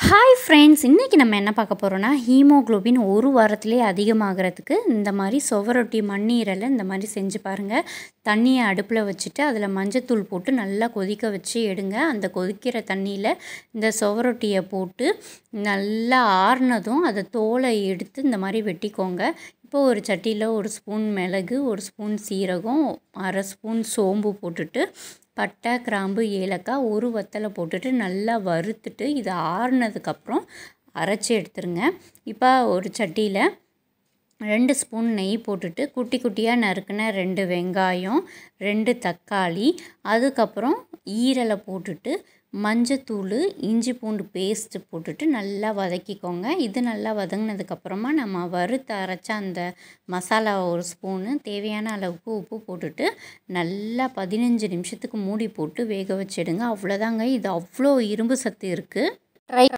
hi friends இன்றைக்கி நம்ம என்ன பார்க்க போகிறோன்னா ஹீமோகுளோபின் ஒரு வாரத்திலே அதிகமாகிறதுக்கு இந்த மாதிரி சுவரொட்டி மண்ணீரலை இந்த மாதிரி செஞ்சு பாருங்கள் தண்ணியை அடுப்பில் வச்சுட்டு அதில் மஞ்சத்தூள் போட்டு நல்லா கொதிக்க வச்சு எடுங்க அந்த கொதிக்கிற தண்ணியில் இந்த சுவரொட்டியை போட்டு நல்லா ஆறுனதும் அதை தோலை எடுத்து இந்த மாதிரி வெட்டிக்கோங்க இப்போ ஒரு சட்டியில் ஒரு ஸ்பூன் மிளகு ஒரு ஸ்பூன் சீரகம் அரை ஸ்பூன் சோம்பு போட்டுட்டு பட்டை கிராம்பு ஏலக்காய் ஒரு வத்தலை போட்டுட்டு நல்லா வறுத்துட்டு இது ஆறுனதுக்கப்புறம் அரைச்சி எடுத்துருங்க இப்போ ஒரு சட்டியில் ரெண்டு ஸ்பூன் நெய் போட்டுட்டு குட்டி குட்டியாக நறுக்கின ரெண்டு வெங்காயம் ரெண்டு தக்காளி அதுக்கப்புறம் ஈரலை போட்டுட்டு மஞ்சத்தூள் இஞ்சி பூண்டு பேஸ்ட்டு போட்டுட்டு நல்லா வதக்கிக்கோங்க இது நல்லா வதங்கினதுக்கப்புறமா நம்ம வறுத்து அரைச்ச அந்த மசாலா ஒரு ஸ்பூனு தேவையான அளவுக்கு உப்பு போட்டுட்டு நல்லா பதினஞ்சு நிமிஷத்துக்கு மூடி போட்டு வேக வச்சிடுங்க அவ்வளோதாங்க இது அவ்வளோ இரும்பு சத்து இருக்குது ட்ரை